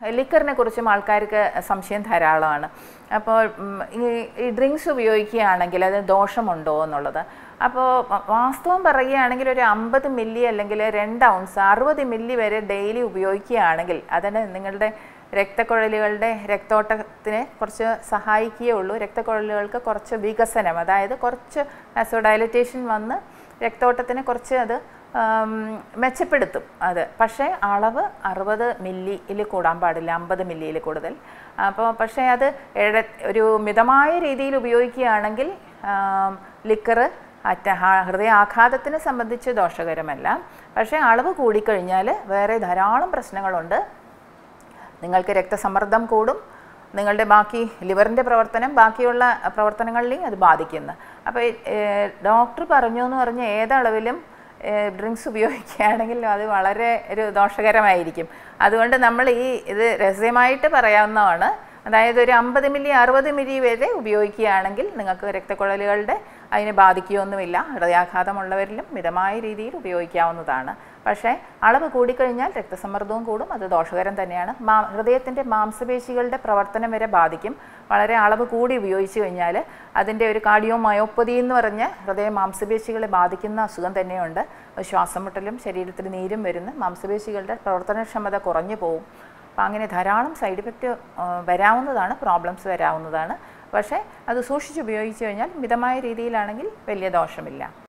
ലിക്കറിനെ കുറിച്ചും ആൾക്കാർക്ക് സംശയം ധാരാളമാണ് അപ്പോൾ ഉം, ഈ ഈ ഡ്രിങ്ക്സ് ഉപയോഗിക്കുകയാണെങ്കിൽ അത് ദോഷമുണ്ടോ എന്നുള്ളത് അപ്പോൾ വ- വാസ്തവം പറയുകയാണെങ്കിൽ ഒരു അമ്പത് മില്ലി അല്ലെങ്കിൽ രണ്ട് ഔൺസ് അറുപത് മില്ലി വരെ ഡെയിലി ഉപയോഗിക്കുകയാണെങ്കിൽ അതിന് നിങ്ങളുടെ രക്തക്കുഴലുകളുടെ രക്തോട്ടത്തിനെ കുറച്ച് സഹായിക്കുകയുള്ളൂ രക്തക്കുഴലുകൾക്ക് കുറച്ച് വികസനം അതായത് കുറച്ച് വാസോഡയലറ്റേഷൻ വന്ന് രക്തോട്ടത്തിനെ കുറച്ച് അത് ആം, മെച്ചപ്പെടുത്തും അത് പക്ഷേ അളവ് അറുപത് മില്ലിയിൽ കൂടാൻ പാടില്ല അമ്പത് മില്ലിയിൽ കൂടുതൽ അപ്പോൾ പക്ഷേ അത് ഇഴ ഒരു മിതമായ രീതിയിൽ ഉപയോഗിക്കുകയാണെങ്കിൽ ലിക്കറ് അറ്റ ഹ- ഹൃദയാഘാതത്തിനെ സംബന്ധിച്ച് ദോഷകരമല്ല പക്ഷേ അളവ് കൂടിക്കഴിഞ്ഞാൽ വേറെ ധാരാളം പ്രശ്നങ്ങളുണ്ട് നിങ്ങൾക്ക് രക്തസമ്മർദ്ദം കൂടും നിങ്ങളുടെ ബാക്കി ലിവറിൻ്റെ പ്രവർത്തനം ബാക്കിയുള്ള പ്രവർത്തനങ്ങളിലെയും അത് ബാധിക്കുന്നു അപ്പോൾ ഡോക്ടർ പറഞ്ഞു എന്ന് പറഞ്ഞ് ഏതളവിലും ഡ്രിങ്ക്സ് ഉപയോഗിക്കുകയാണെങ്കിൽ അത് വളരെ ഒരു ദോഷകരമായിരിക്കും അതുകൊണ്ട് നമ്മൾ ഈ ഇത് രഹസ്യമായിട്ട് പറയാവുന്നതാണ് അതായത് ഒരു അമ്പത് മില്ലി അറുപത് മില്ലി വരെ ഉപയോഗിക്കുകയാണെങ്കിൽ നിങ്ങൾക്ക് രക്തക്കുഴലുകളുടെ അതിനെ ബാധിക്കുകയൊന്നുമില്ല ഹൃദയാഘാതമുള്ളവരിലും മിതമായ രീതിയിൽ ഉപയോഗിക്കാവുന്നതാണ് പക്ഷേ അളവ് കൂടിക്കഴിഞ്ഞാൽ രക്തസമ്മർദ്ദവും കൂടും അത് ദോഷകരം തന്നെയാണ് മാ ഹൃദയത്തിൻ്റെ മാംസപേശികളുടെ പ്രവർത്തനം വരെ ബാധിക്കും വളരെ അളവ് കൂടി ഉപയോഗിച്ച് കഴിഞ്ഞാൽ അതിൻ്റെ ഒരു കാർഡിയോ മയോപ്പതി എന്ന് പറഞ്ഞ ഹൃദയ മാംസപേശികളെ ബാധിക്കുന്ന അസുഖം തന്നെയുണ്ട് ശ്വാസം മുട്ടലും ശരീരത്തിൽ നീരും വരുന്ന മാംസപേശികളുടെ പ്രവർത്തനക്ഷമത കുറഞ്ഞു പോകും അപ്പോൾ അങ്ങനെ ധാരാളം സൈഡ് ഇഫക്റ്റ് വരാവുന്നതാണ് പ്രോബ്ലംസ് വരാവുന്നതാണ് പക്ഷേ അത് സൂക്ഷിച്ച് ഉപയോഗിച്ച് കഴിഞ്ഞാൽ മിതമായ രീതിയിലാണെങ്കിൽ വലിയ ദോഷമില്ല